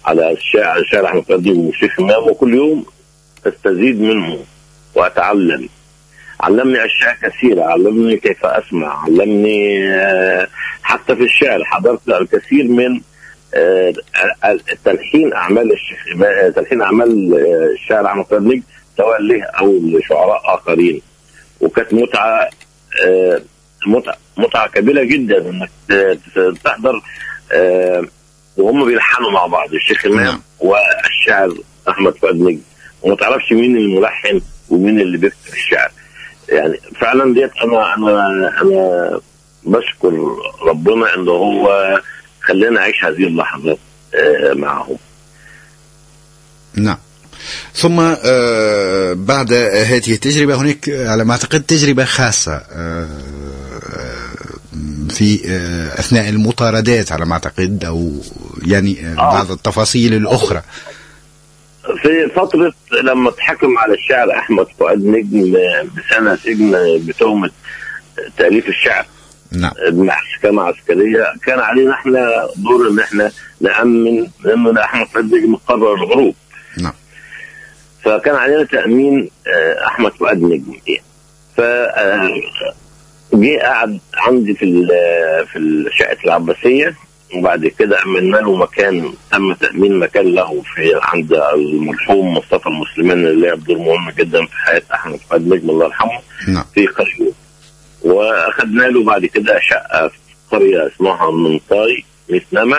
على الشاعر الشاعر احمد فؤاد نجم والشيخ امام وكل يوم استزيد منه واتعلم علمني اشياء كثيره علمني كيف اسمع علمني آه، حتى في الشعر حضرت الكثير من آه، تلحين اعمال الشيخ آه، تلحين اعمال الشاعر احمد فؤاد نجم سواء له او لشعراء اخرين وكانت متعه متعه متعه كبيره جدا انك تحضر وهم بيلحنوا مع بعض الشيخ امام نعم. والشاعر احمد فؤاد نجم وما تعرفش مين الملحن ومين اللي بيكتب الشعر يعني فعلا ديت انا انا انا بشكر ربنا ان هو خلينا اعيش هذه اللحظات آه، معهم نعم ثم آه، بعد هذه التجربة هناك على ما أعتقد تجربة خاصة آه، في أثناء المطاردات على ما أعتقد أو يعني بعض التفاصيل الأخرى في فترة لما اتحكم على الشاعر أحمد فؤاد نجم بسنة سجن بتهمة تأليف الشعر نعم بمحكمة عسكرية كان علينا احنا دور ان احنا نأمن لأن أحمد فؤاد نجم قرر الهروب نعم فكان علينا تأمين آه، أحمد فؤاد نجم ف آه، جه قعد عندي في في الشقة العباسية وبعد كده عملنا له مكان تم تامين مكان له في عند المرحوم مصطفى المسلمين اللي لعب دور مهم جدا في حياه احمد فؤاد نجم الله يرحمه نعم. في قريه واخذنا له بعد كده شقه في قريه اسمها منطاي ميتنما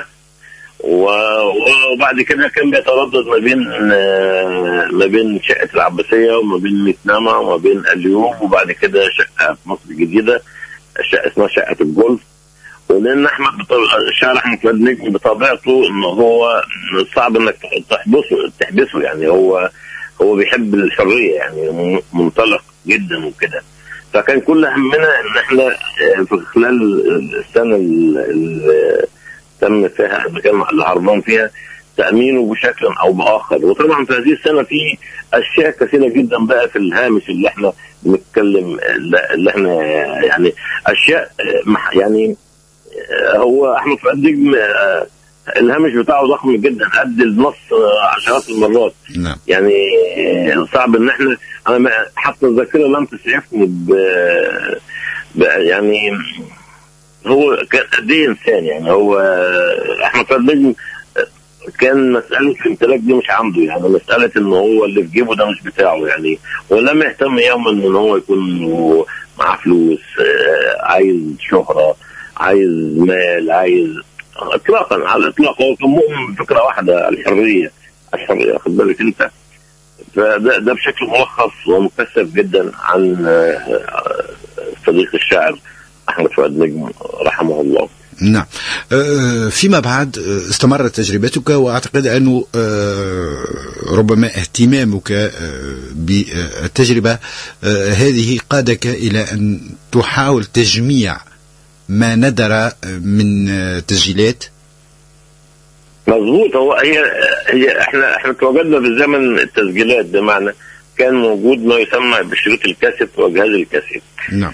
وبعد كده كان بيتردد ما بين ما بين شقه العباسيه وما بين ميتنما وما بين اليوم وبعد كده شقه في مصر الجديده شقه اسمها شقه الجولف ولان احمد الشاعر احمد فؤاد نجم بطبيعته ان هو صعب انك تحبسه تحبسه يعني هو هو بيحب الحريه يعني منطلق جدا وكده فكان كل همنا ان احنا آه، في خلال السنه اللي تم فيها اللي هربان فيها تامينه بشكل او باخر وطبعا في هذه السنه في اشياء كثيره جدا بقى في الهامش اللي احنا بنتكلم اللي احنا يعني اشياء آه، يعني هو احمد فؤاد نجم آه، الهامش بتاعه ضخم جدا قد النص عشرات المرات نعم. يعني آه، صعب ان احنا انا حتى الذاكره لم تسعفني ب... ب... يعني هو كان قد ايه انسان يعني هو آه، احمد فؤاد نجم كان مسألة الامتلاك دي مش عنده يعني مسألة ان هو اللي في جيبه ده مش بتاعه يعني ولم يهتم يوما ان هو يكون معاه فلوس عايز شهرة عايز مال عايز اطلاقا على الاطلاق هو كان مؤمن بفكره واحده الحريه الحريه خد بالك انت فده ده بشكل ملخص ومكثف جدا عن آه، صديق الشاعر احمد فؤاد نجم رحمه الله نعم آه، فيما بعد آه، استمرت تجربتك واعتقد انه ربما اهتمامك بالتجربه هذه قادك الى ان تحاول تجميع ما ندر من تسجيلات مظبوط هو هي هي احنا احنا تواجدنا في زمن التسجيلات بمعنى كان موجود ما يسمى بشريط الكاسيت وجهاز الكاسيت نعم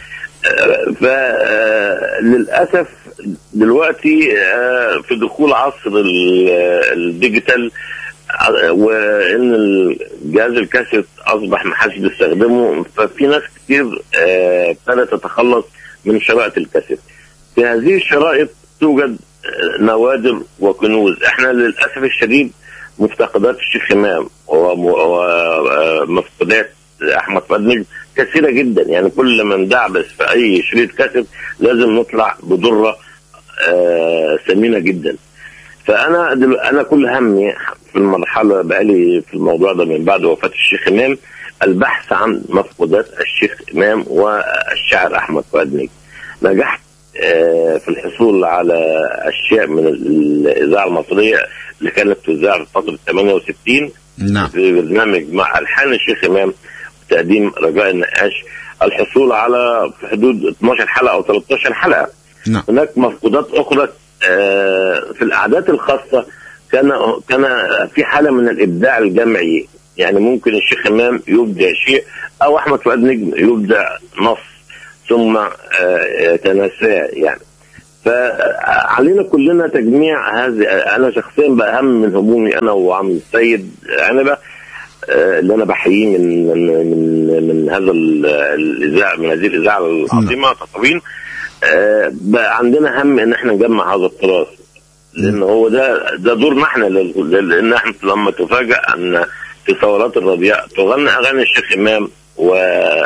فللاسف دلوقتي آه، في دخول عصر الديجيتال آه، وان جهاز الكاسيت اصبح ما حدش بيستخدمه ففي ناس كتير آه، ابتدت تتخلص من شرائط الكاسيت في هذه الشرائط توجد نوادر وكنوز احنا للاسف الشديد مفتقدات الشيخ امام ومفقودات احمد فؤاد نجم كثيره جدا يعني كل ما ندعبس في اي شريط كاسب لازم نطلع بضره آه ثمينه جدا فانا دل... انا كل همي في المرحله بقالي في الموضوع ده من بعد وفاه الشيخ امام البحث عن مفقودات الشيخ امام والشاعر احمد فؤاد نجم نجحت آه، في الحصول على اشياء من الاذاعه المصريه اللي كانت تذاع في فتره 68 نعم في برنامج مع الحان الشيخ امام وتقديم رجاء النقاش الحصول على في حدود 12 حلقه او 13 حلقه نعم. هناك مفقودات اخرى آه، في الاعداد الخاصه كان كان في حاله من الابداع الجمعي يعني ممكن الشيخ امام يبدع شيء او احمد فؤاد نجم يبدع نص ثم يتناسى آه، يعني فعلينا كلنا تجميع هذه انا شخصيا باهم من همومي انا وعم السيد عنبه آه، اللي انا بحييه من من من, من هذا ال- الاذاعه من هذه الاذاعه العظيمه تطوين آه، بقى عندنا هم ان احنا نجمع هذا التراث لان هو ده ده دورنا احنا لل- لل- لان احنا لما تفاجأ ان في ثورات الربيع تغني اغاني الشيخ امام و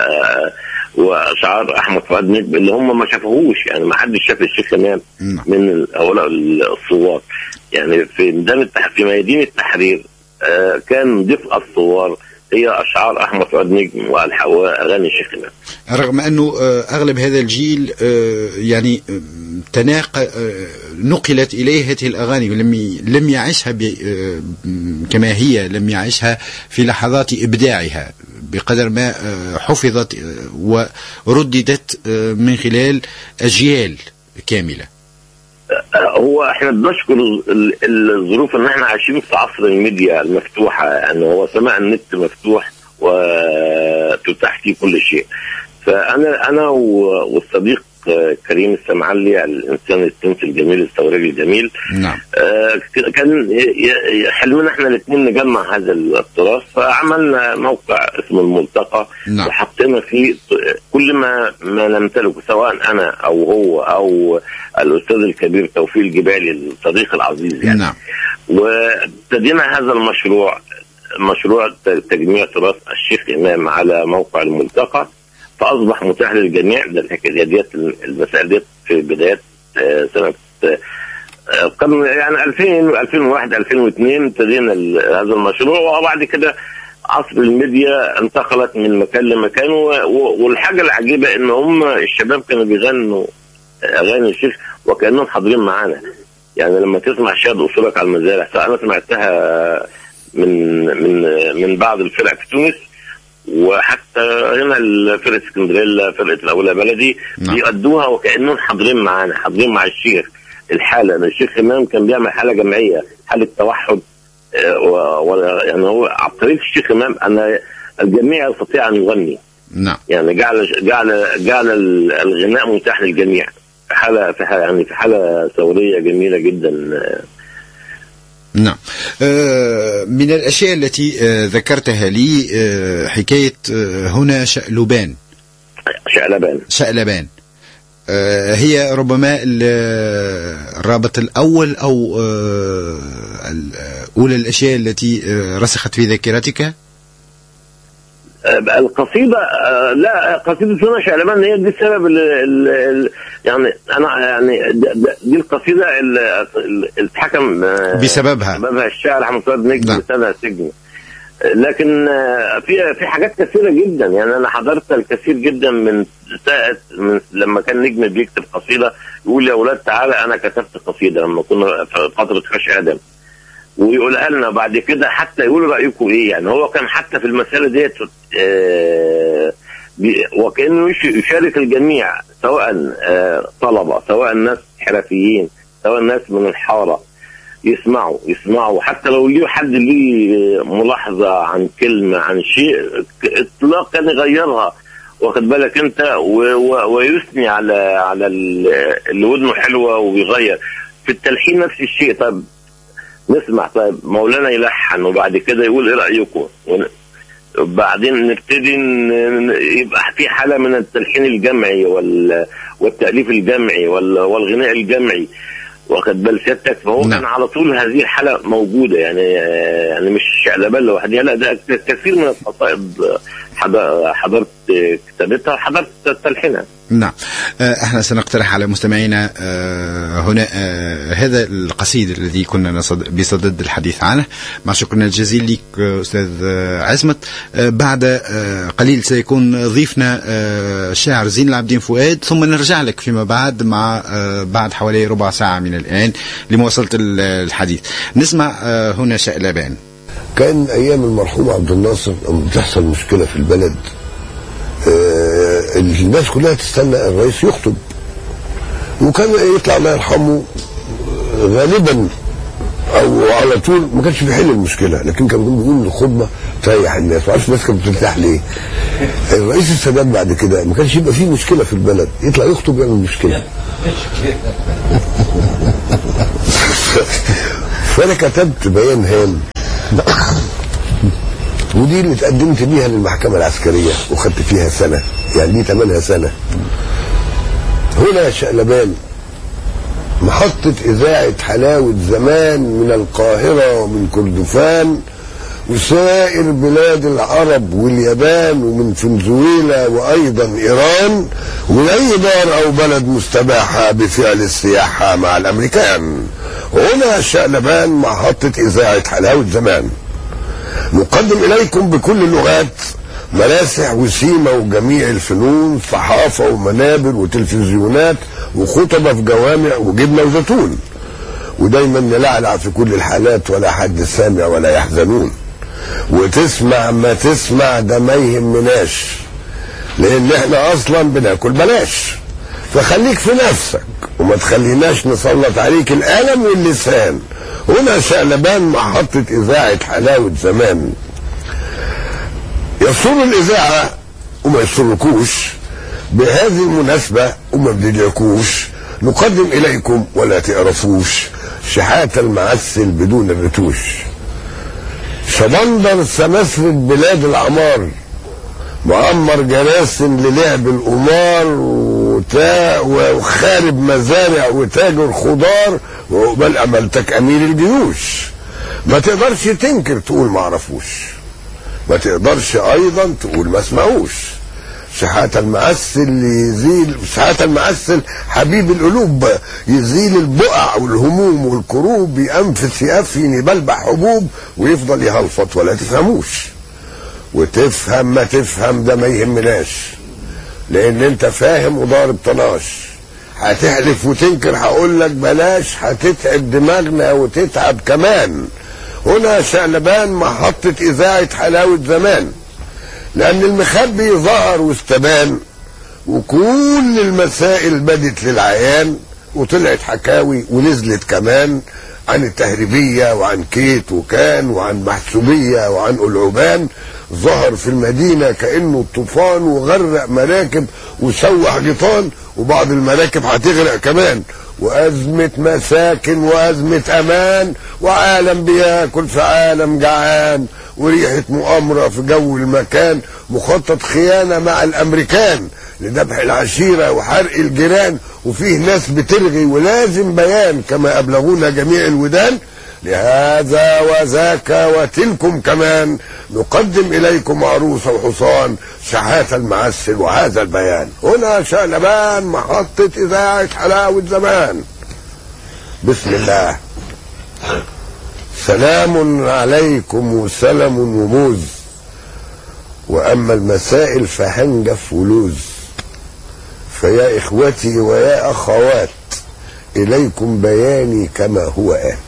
واشعار احمد فؤاد نجم اللي هم ما شافوهوش يعني ما حدش شاف الشيخ امام نعم. من هؤلاء الثوار يعني في ميدان التح... في ميادين التحرير آه كان دفء الثوار هي اشعار احمد فؤاد نجم والح- واغاني الشيخ امام رغم انه آه، اغلب هذا الجيل آه، يعني آه، تناق آه، نقلت اليه هذه الاغاني ولم ي- لم يعيشها ب- آه، كما هي لم يعيشها في لحظات ابداعها بقدر ما آه، حفظت آه، ورددت آه، من خلال اجيال كامله هو احنا بنشكر ال- ال- الظروف ان احنا عايشين في عصر الميديا المفتوحه يعني هو سماع النت مفتوح وتتاح فيه كل شيء فانا انا و- والصديق آه، كريم السمعلي الانسان التونسي الجميل الثوري الجميل نعم آه، ك- كان ي- ي- حلمنا احنا الاثنين نجمع هذا التراث فعملنا موقع اسمه الملتقى نعم. وحطينا فيه ط- كل ما ما نمتلكه سواء انا او هو او الاستاذ الكبير توفيق الجبالي الصديق العزيز يعني نعم وابتدينا هذا المشروع مشروع ت- تجميع تراث الشيخ امام على موقع الملتقى فاصبح متاح للجميع ده الحكايه ديت المسائل ديت في بدايات آه، سنه آه، القرن يعني 2000 2001 2002 ابتدينا ال- هذا المشروع وبعد كده عصر الميديا انتقلت من مكان لمكان و- و- والحاجه العجيبه ان هم الشباب كانوا بيغنوا اغاني الشيخ وكانهم حاضرين معانا يعني لما تسمع شاد اصولك على المزارع سواء انا سمعتها من من من بعض الفرق في تونس وحتى هنا فرقه اسكندريه فرقه الاولى بلدي نعم. بيأدوها وكانهم حاضرين معانا حاضرين مع الشيخ الحاله إن الشيخ امام كان بيعمل حاله جمعيه حاله توحد آه، و- و- يعني هو عبقريه الشيخ امام ان الجميع يستطيع ان يغني نعم يعني جعل جعل جعل الغناء متاح للجميع في حاله في حالة يعني في حاله ثوريه جميله جدا آه، نعم آه، من الأشياء التي آه، ذكرتها لي آه، حكاية آه، هنا شقلبان شقلبان شقلبان آه، هي ربما ال- الرابط الأول أو آه، ال- أولى الأشياء التي آه، رسخت في ذاكرتك آه، القصيدة آه، لا قصيدة هنا شعلبان هي دي السبب اللي اللي يعني أنا يعني د- د- دي القصيدة اللي اللي اتحكم آه، بسببها. بسببها الشاعر أحمد فؤاد نجم نعم. بسببها سجن آه، لكن آه، في في حاجات كثيرة جدا يعني أنا حضرت الكثير جدا من ساعة من لما كان نجم بيكتب قصيدة يقول يا أولاد تعالى أنا كتبت قصيدة لما كنا في فترة خش آدم ويقولها لنا بعد كده حتى يقولوا رايكم ايه يعني هو كان حتى في المساله ديت آه، بي- وكانه يش- يشارك الجميع سواء آه، طلبه سواء ناس حرفيين سواء ناس من الحاره يسمعوا يسمعوا حتى لو ليه حد ليه ملاحظه عن كلمه عن شيء ك- اطلاقا يغيرها واخد بالك انت و- و- ويثني على على ال- اللي ودنه حلوه ويغير في التلحين نفس الشيء طب نسمع طيب مولانا يلحن وبعد كده يقول ايه رايكم ون- وبعدين نبتدي ن- ن- يبقى في حاله من التلحين الجمعي وال والتاليف الجمعي وال- والغناء الجمعي واخد بال سيادتك فهو نعم. كان على طول هذه الحاله موجوده يعني يعني مش شعلبان لوحدها لا ده كثير من القصائد حض- حضرت كتابتها وحضرت تلحينها نعم آه، احنا سنقترح على مستمعينا آه، هنا آه، هذا القصيد الذي كنا نصد- بصدد الحديث عنه مع شكرنا الجزيل لك آه، استاذ آه، عزمت آه، بعد آه، قليل سيكون ضيفنا آه، الشاعر زين العابدين فؤاد ثم نرجع لك فيما بعد مع آه، بعد حوالي ربع ساعة من الآن لمواصلة ال- الحديث نسمع آه، هنا شقلبان كان ايام المرحوم عبد الناصر لما بتحصل مشكله في البلد آه، الناس كلها تستنى الرئيس يخطب وكان يطلع الله يرحمه غالبا او على طول ما كانش بيحل المشكله لكن كان بيقول الخطبه تريح الناس ما اعرفش الناس كانت بترتاح ليه الرئيس السادات بعد كده ما كانش يبقى فيه مشكله في البلد يطلع يخطب يعمل مشكله فانا كتبت بيان هام ودي اللي اتقدمت بيها للمحكمه العسكريه وخدت فيها سنه يعني دي ثمنها سنه هنا يا شقلبان محطة إذاعة حلاوة زمان من القاهرة ومن كردفان وسائر بلاد العرب واليابان ومن فنزويلا وأيضا إيران وأي دار أو بلد مستباحة بفعل السياحة مع الأمريكان هنا شقلبان محطة إذاعة حلاوة زمان نقدم إليكم بكل اللغات مراسح وسيمة وجميع الفنون صحافة ومنابر وتلفزيونات وخطبة في جوامع وجبنة وزيتون ودايما نلعلع في كل الحالات ولا حد سامع ولا يحزنون وتسمع ما تسمع ده ما يهمناش لان احنا اصلا بناكل بلاش فخليك في نفسك وما تخليناش نسلط عليك القلم واللسان هنا شقلبان محطة إذاعة حلاوة زمان يسر الإذاعة وما يسركوش بهذه المناسبة وما بدلكوش نقدم إليكم ولا تعرفوش شحات المعسل بدون الرتوش شبندر سمسرة بلاد العمار معمر جراسم للعب القمار وتا وخارب مزارع وتاجر خضار وقبل املتك امير الجيوش ما تقدرش تنكر تقول ما عرفوش ما تقدرش ايضا تقول ما اسمعوش شحات المعسل يزيل شحات المعسل حبيب القلوب يزيل البقع والهموم والكروب بأنفس يأفين يبلبع حبوب ويفضل يهلفط ولا تفهموش وتفهم ما تفهم ده ما يهمناش لان انت فاهم وضارب طناش هتحلف وتنكر هقول لك بلاش هتتعب دماغنا وتتعب كمان هنا شقلبان محطة إذاعة حلاوة زمان لأن المخبي ظهر واستبان وكل المسائل بدت للعيان وطلعت حكاوي ونزلت كمان عن التهريبية وعن كيت وكان وعن محسوبية وعن ألعبان ظهر في المدينة كأنه الطوفان وغرق مراكب وسوح جيطان وبعض المراكب هتغرق كمان وأزمة مساكن وأزمة أمان وعالم بياكل في عالم جعان وريحة مؤامرة في جو المكان مخطط خيانة مع الأمريكان لذبح العشيرة وحرق الجيران وفيه ناس بتلغي ولازم بيان كما أبلغونا جميع الودان لهذا وذاك وتلكم كمان نقدم إليكم عروس وحصان شحات المعسل وهذا البيان هنا شقلبان محطة إذاعة حلاوة زمان بسم الله سلام عليكم وسلم وموز وأما المسائل فهنجف ولوز فيا إخوتي ويا أخوات إليكم بياني كما هو آت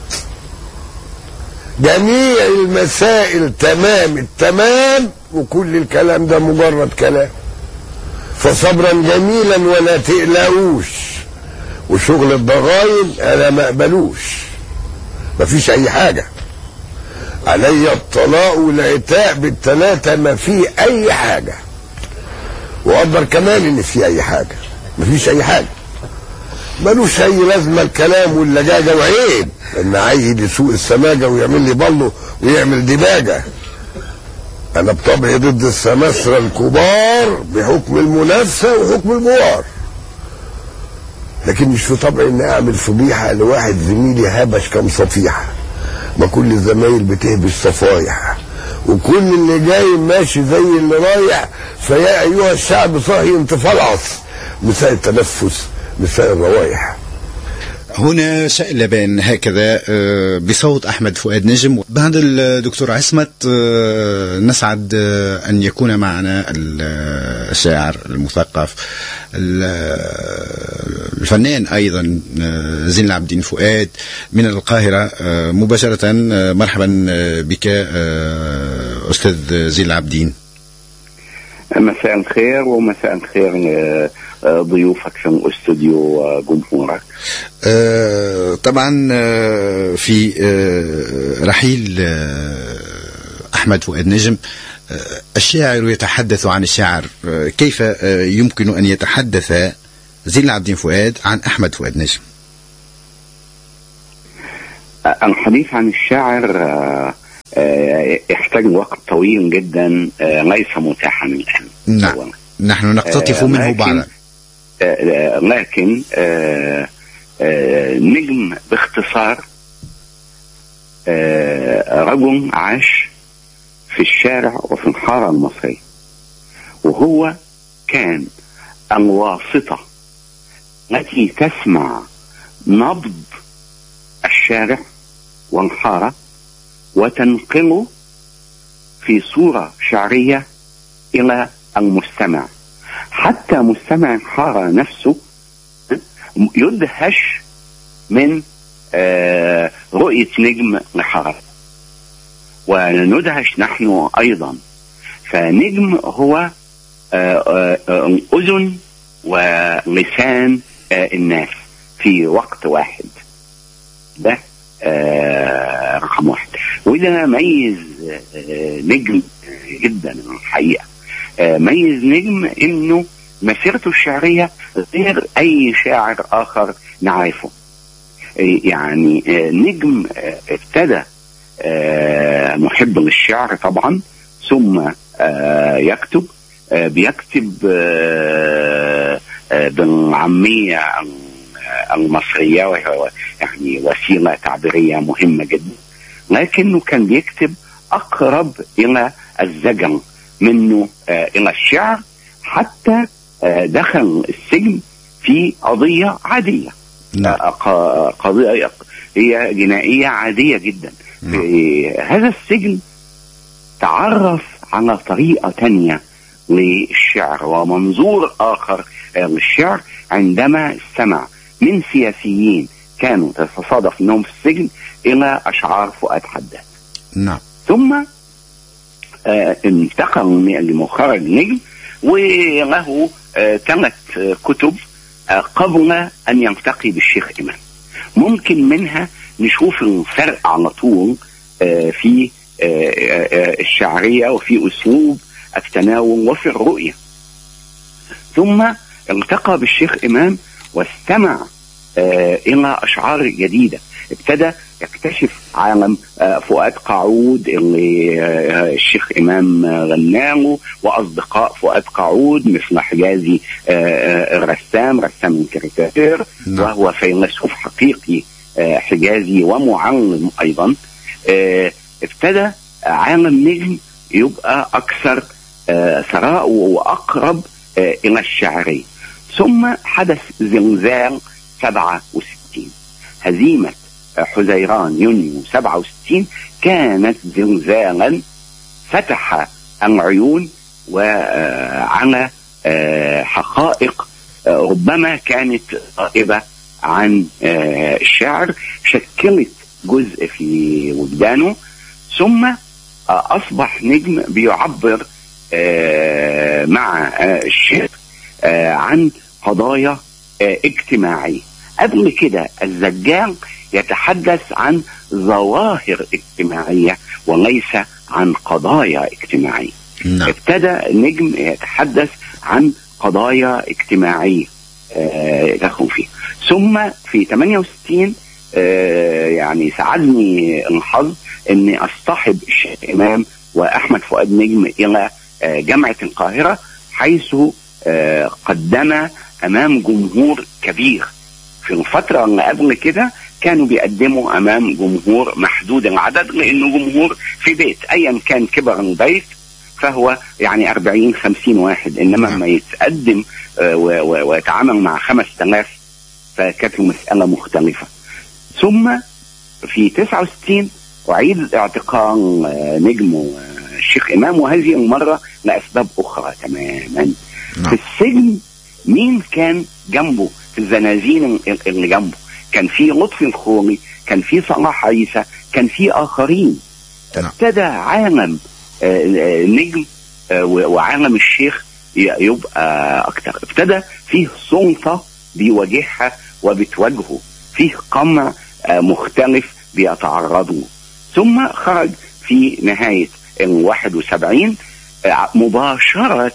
جميع المسائل تمام التمام وكل الكلام ده مجرد كلام فصبرا جميلا ولا تقلقوش وشغل الضغاين انا ما اقبلوش مفيش اي حاجه علي الطلاق والعتاق بالثلاثه ما في اي حاجه واقدر كمان ان في اي حاجه مفيش اي حاجه ملوش اي لازمه الكلام واللجاجه وعيب ان عيل يسوق السماجه ويعمل لي بلو ويعمل دباجه انا بطبعي ضد السماسرة الكبار بحكم المنافسه وحكم البوار لكن مش في طبعي ان اعمل فضيحه لواحد زميلي هبش كام صفيحه ما كل الزمايل بتهبش صفايح وكل اللي جاي ماشي زي اللي رايح فيا ايها الشعب صاحي انت فلعص مساء التنفس مساء الروايح هنا شقلبان هكذا بصوت أحمد فؤاد نجم بعد الدكتور عصمت نسعد أن يكون معنا الشاعر المثقف الفنان أيضا زين العابدين فؤاد من القاهرة مباشرة مرحبا بك أستاذ زين العابدين مساء الخير ومساء الخير آه، ضيوفك في الاستوديو وجمهورك آه، طبعا آه، في آه، رحيل آه، أحمد فؤاد نجم آه، الشاعر يتحدث عن الشاعر آه، كيف آه، يمكن أن يتحدث زين العابدين فؤاد عن أحمد فؤاد نجم آه، الحديث عن الشاعر آه، آه، يحتاج وقت طويل جدا آه، ليس متاحا الان نعم أولاً. نحن نقتطف آه، منه لكن- بعضا آه، آه، لكن آه، آه، نجم باختصار آه، رجل عاش في الشارع وفي الحارة المصرية وهو كان الواسطة التي تسمع نبض الشارع والحارة وتنقله في صورة شعرية إلى المستمع حتى مستمع الحارة نفسه يدهش من آه، رؤية نجم لحارة وندهش نحن أيضا فنجم هو آه، آه، آه، الأذن ولسان آه، الناس في وقت واحد ده آه، رقم واحد وده ميز آه، نجم جدا الحقيقة آه، ميز نجم انه مسيرته الشعرية غير اي شاعر اخر نعرفه آه، يعني آه، نجم آه، ابتدى آه، محب للشعر طبعا ثم آه، يكتب آه، بيكتب آه، آه، بالعامية المصرية وهي يعني وسيلة تعبيرية مهمة جدا لكنه كان بيكتب أقرب إلى الزجل منه آه، إلى الشعر حتى آه، دخل السجن في قضية عادية نعم آه، ق- قضية هي جنائية عادية جدا نعم. في هذا السجن تعرف على طريقة تانية للشعر ومنظور آخر آه، للشعر عندما استمع من سياسيين كانوا تتصادف انهم في السجن الى اشعار فؤاد حداد نعم ثم آه، انتقل من- لمخرج نجم وله آه، ثلاث آه، كتب آه، قبل ان يلتقي بالشيخ امام ممكن منها نشوف الفرق على طول آه، في آه، آه، آه، الشعريه وفي اسلوب التناول وفي الرؤيه ثم التقى بالشيخ امام واستمع آه، الى اشعار جديده ابتدى يكتشف عالم آه، فؤاد قاعود اللي آه، الشيخ امام آه، غناه واصدقاء فؤاد قاعود مثل حجازي آه، آه، الرسام رسام الكاريكاتير نعم. وهو فيلسوف حقيقي آه، حجازي ومعلم ايضا آه، ابتدى عالم نجم يبقى اكثر آه، ثراء واقرب آه، الى الشعريه ثم حدث زلزال 67 هزيمه آه، حزيران يونيو 67 كانت زلزالا فتح العيون وعلى حقائق آه، ربما كانت غائبه عن آه، الشعر شكلت جزء في وجدانه ثم آه، اصبح نجم بيعبر آه، مع آه، الشعر آه، عن قضايا آه، اجتماعيه قبل كده الزجال يتحدث عن ظواهر اجتماعيه وليس عن قضايا اجتماعيه نعم ابتدى نجم يتحدث عن قضايا اجتماعيه آه، يدخل فيها ثم في 68 آه، يعني ساعدني الحظ اني اصطحب الشيخ امام واحمد فؤاد نجم الى آه، جامعه القاهره حيث آه، قدم امام جمهور كبير في الفتره اللي قبل كده كانوا بيقدموا امام جمهور محدود العدد لانه جمهور في بيت ايا كان كبر البيت فهو يعني 40 50 واحد انما نعم. ما يتقدم آه، و- و- ويتعامل مع 5000 فكانت المساله مختلفه ثم في 69 أعيد اعتقال آه، نجم آه، الشيخ إمام وهذه المرة لأسباب أخرى تماما نعم. في السجن مين كان جنبه في الزنازين ال- اللي جنبه كان في لطفي الخوري كان في صلاح عيسى كان في آخرين نعم. ابتدى عالم آه، آه، نجم آه، و- وعالم الشيخ يبقى اكتر ابتدى فيه سلطه بيواجهها وبتواجهه فيه قمع مختلف بيتعرضوا ثم خرج في نهايه ال 71 مباشره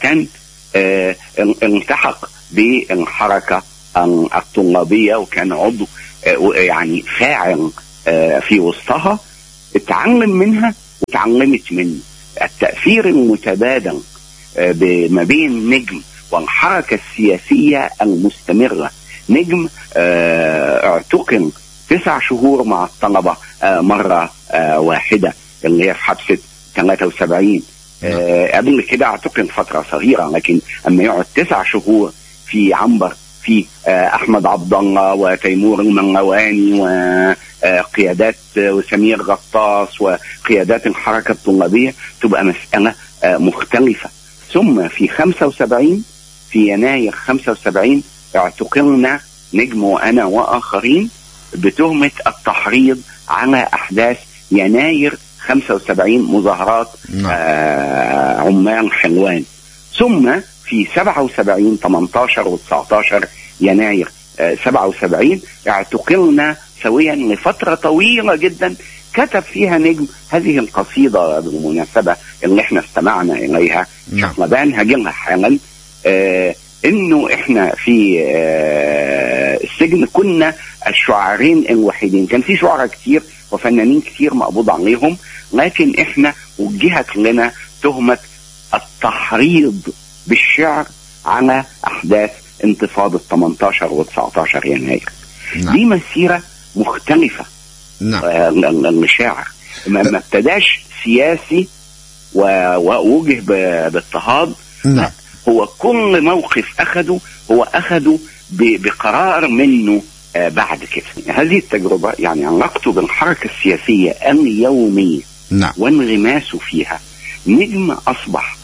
التحق بالحركه الطلابيه وكان عضو يعني فاعل في وسطها اتعلم منها وتعلمت منه التأثير المتبادل ما بين نجم والحركة السياسية المستمرة نجم اعتقل تسع شهور مع الطلبة مرة واحدة اللي هي في حبسة 73 قبل كده اعتقل فترة صغيرة لكن اما يقعد تسع شهور في عنبر في احمد عبد الله وتيمور المنواني وقيادات وسمير غطاس وقيادات الحركه الطلابيه تبقى مساله مختلفه ثم في 75 في يناير 75 اعتقلنا نجم وانا واخرين بتهمه التحريض على احداث يناير 75 مظاهرات آه عمال حلوان ثم في 77 18 و 19 يناير آه 77 اعتقلنا سويا لفتره طويله جدا كتب فيها نجم هذه القصيده بالمناسبه اللي احنا استمعنا اليها شطلبان هجيلها حالا آه انه احنا في آه السجن كنا الشعارين الوحيدين كان في شعراء كتير وفنانين كتير مقبوض عليهم لكن احنا وجهت لنا تهمه التحريض بالشعر على احداث انتفاضه 18 و 19 يناير. نعم. دي مسيره مختلفه نعم المشاعر ما ابتداش سياسي ووجه باضطهاد نعم هو كل موقف اخده هو اخده بقرار منه بعد كده هذه التجربه يعني علاقته بالحركه السياسيه اليوميه نعم وانغماسه فيها نجم اصبح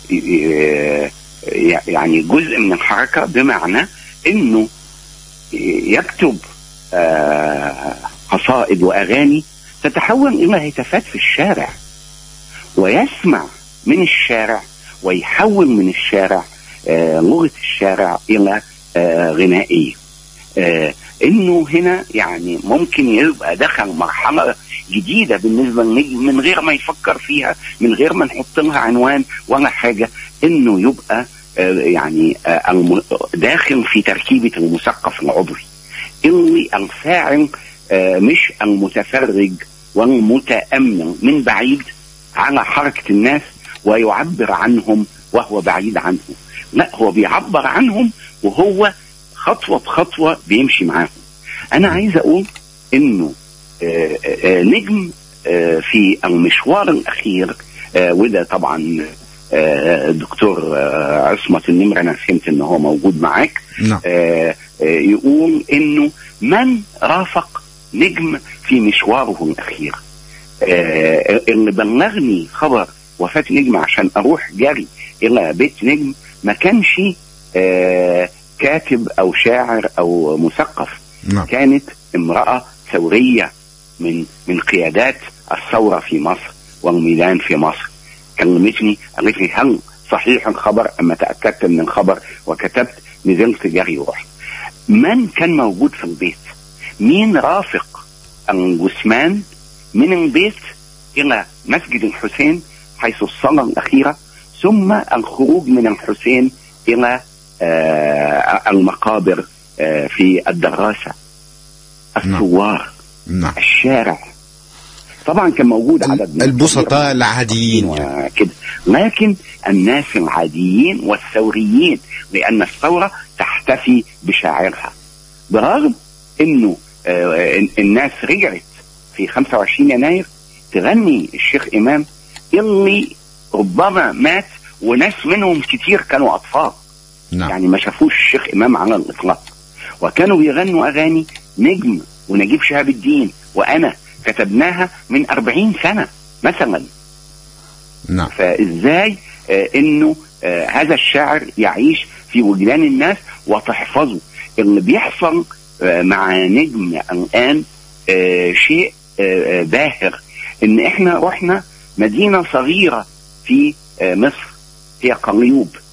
يعني جزء من الحركه بمعنى انه يكتب قصائد واغاني تتحول الى هتافات في الشارع ويسمع من الشارع ويحول من الشارع لغه الشارع الى غنائيه انه هنا يعني ممكن يبقى دخل مرحله جديده بالنسبه للنجم من غير ما يفكر فيها من غير ما نحط لها عنوان ولا حاجه انه يبقى يعني داخل في تركيبه المثقف العضوي اللي الفاعل مش المتفرج والمتامل من بعيد على حركه الناس ويعبر عنهم وهو بعيد عنهم لا هو بيعبر عنهم وهو خطوه بخطوه بيمشي معاهم انا عايز اقول انه آآ آآ نجم آآ في المشوار الاخير وده طبعا الدكتور عصمت النمر انا فهمت ان هو موجود معاك نعم. يقول انه من رافق نجم في مشواره الاخير اللي بلغني خبر وفاه نجم عشان اروح جري الى بيت نجم ما كانش كاتب او شاعر او مثقف نعم. كانت امراه ثوريه من من قيادات الثوره في مصر والميدان في مصر كلمتني قالت لي هل صحيح الخبر اما تاكدت من الخبر وكتبت نزلت جري ورحت من كان موجود في البيت مين رافق الجثمان من البيت الى مسجد الحسين حيث الصلاه الاخيره ثم الخروج من الحسين الى آه المقابر آه في الدراسه الثوار نعم. الشارع طبعا كان موجود عدد البسطاء العاديين كده لكن الناس العاديين والثوريين لان الثوره تحتفي بشاعرها برغم انه آه الناس رجعت في 25 يناير تغني الشيخ امام اللي ربما مات وناس منهم كتير كانوا اطفال نعم. يعني ما شافوش الشيخ امام على الاطلاق وكانوا بيغنوا اغاني نجم ونجيب شهاب الدين وانا كتبناها من أربعين سنة مثلا نعم فإزاي آه إنه آه هذا الشاعر يعيش في وجدان الناس وتحفظه اللي بيحصل آه مع نجم الآن آه شيء آه آه باهر إن إحنا رحنا مدينة صغيرة في آه مصر هي قليوب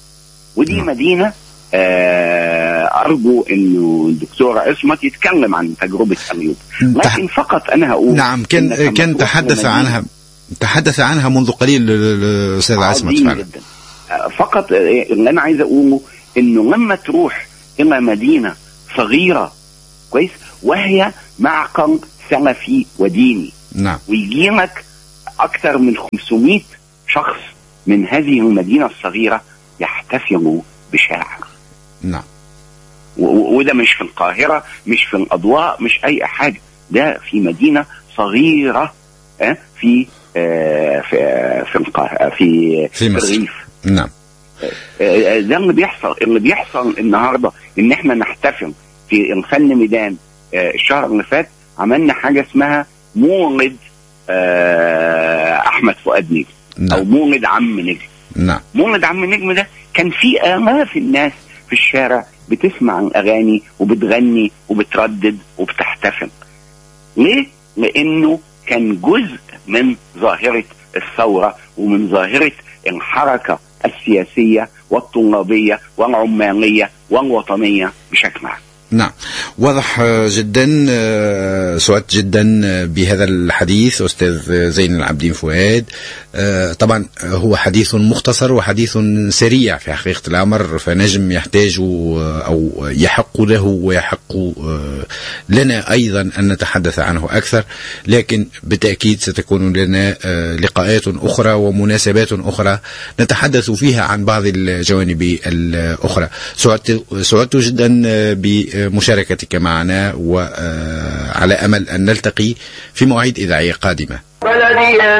ودي نعم. مدينه آه، ارجو انه الدكتور عصمت يتكلم عن تجربه ايوب تح- لكن فقط انا هقول نعم إنك كان لما كان تروح تحدث لمدينة- عنها تحدث عنها منذ قليل ال- الاستاذ عصمت عظيم فعلا جدا آه، فقط آه، اللي انا عايز اقوله انه لما تروح الى مدينه صغيره كويس وهي معقل سلفي وديني نعم ويجي لك اكثر من 500 شخص من هذه المدينه الصغيره يحتفلوا بشاعر نعم و- و- وده مش في القاهره مش في الاضواء مش اي حاجه ده في مدينه صغيره آه، في آه، في في القاهره في في مصر. الريف نعم آه، ده اللي بيحصل اللي بيحصل النهارده ان احنا نحتفل في الفن ميدان آه، الشهر اللي فات عملنا حاجه اسمها مولد آه، احمد فؤاد نجم او نعم مولد عم نجم نعم مولد عم نجم ده كان في آلاف الناس في الشارع بتسمع الأغاني وبتغني وبتردد وبتحتفل ليه؟ لأنه كان جزء من ظاهرة الثورة ومن ظاهرة الحركة السياسية والطلابية والعمالية والوطنية بشكل عام نعم واضح آه، جدا آه، سعدت جدا آه، بهذا الحديث أستاذ زين العابدين فؤاد آه، طبعا هو حديث مختصر وحديث سريع في حقيقة الأمر فنجم يحتاج آه، أو يحق له ويحق آه، لنا أيضا أن نتحدث عنه أكثر لكن بالتأكيد ستكون لنا آه، لقاءات أخرى ومناسبات أخرى نتحدث فيها عن بعض الجوانب الأخرى سعدت سعدت جدا آه، بمشاركتك معنا وعلى أمل أن نلتقي في مواعيد إذاعية قادمة بلدي